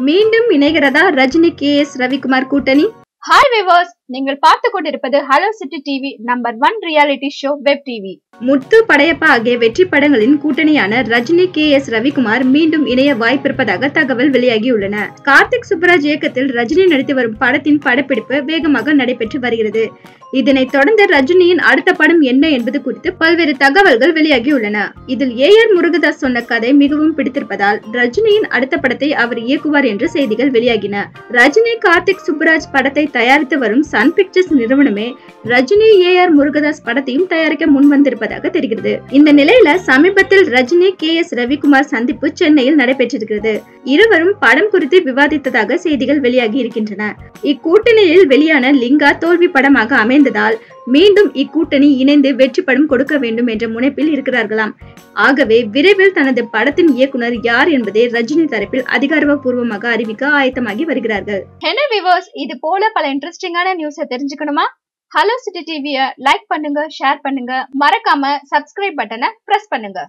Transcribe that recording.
மீண்டும் இணைகிறதா Rajini K S Ravikumar கூட்டணி ஹாய் விவர்ஸ் நீங்கள் பார்த்து கொண்டிருப்பது hello city TV number one reality show web TV Muthu Padayappa ஆகிய வெற்றி படங்களின் கூட்டணியான ரஜினி கே எஸ் ரவிக்குமார் மீண்டும் இணைய வாய்ப்பிருப்பதாக தகவல் வெளியாகியுள்ளன கார்த்திக் சுப்பராஜ் இயக்கத்தில் ரஜினி நடித்து வரும் படத்தின் படப்பிடிப்பு வேகமாக நடைபெற்று வருகிறது இதனைத் தொடர்ந்து ரஜினியின் அடுத்த படம் என்ன என்பது குறித்து பல்வேறு தகவல்கள் வெளியாகியுள்ளன இதில் ஏ ஆர் முருகதாஸ் சொன்ன கதை மிகவும் பிடித்திருப்பதால் ரஜினியின் அடுத்த படத்தை அவர் இயக்குவார் என்று செய்திகள் வெளியாகின ரஜினி கார்த்திக் சுப்பராஜ் படத்தை தயாரித்து வரும் சன் பிக்சர்ஸ் நிறுவனமே ரஜினி ஏ ஆர் முருகதாஸ் படத்தையும் தயாரிக்க முன்வந்திருப்பதாக தெரிகிறது இந்த நிலையில சமீபத்தில் ரஜினி கே எஸ் ரவிக்குமார் சந்திப்பு சென்னையில் நடைபெற்றிருக்கிறது இருவரும் படம் குறித்து விவாதித்ததாக செய்திகள் வெளியாகி இருக்கின்றன இக்கூட்டணியில் வெளியான லிங்கா தோல்வி படமாக அமைந்ததால் மீண்டும் இக்கூட்டணி இணைந்து வெற்றி படம் கொடுக்க வேண்டும் என்ற முனைப்பில் இருக்கிறார்களாம் ஆகவே விரைவில் தனது படத்தின் இயக்குனர் யார் என்பதை ரஜினி தரப்பில் அதிகாரப்பூர்வமாக அறிவிக்க ஆயத்தமாகி வருகிறார்கள் என்ன விவர்ஸ் இது போல பல இன்ட்ரெஸ்டிங்கான நியூஸை தெரிஞ்சுக்கணுமா ஹலோ சிட்டி டிவியை லைக் பண்ணுங்க ஷேர் பண்ணுங்க மறக்காம சப்ஸ்கிரைப் பட்டனை பிரஸ் பண்ணுங்க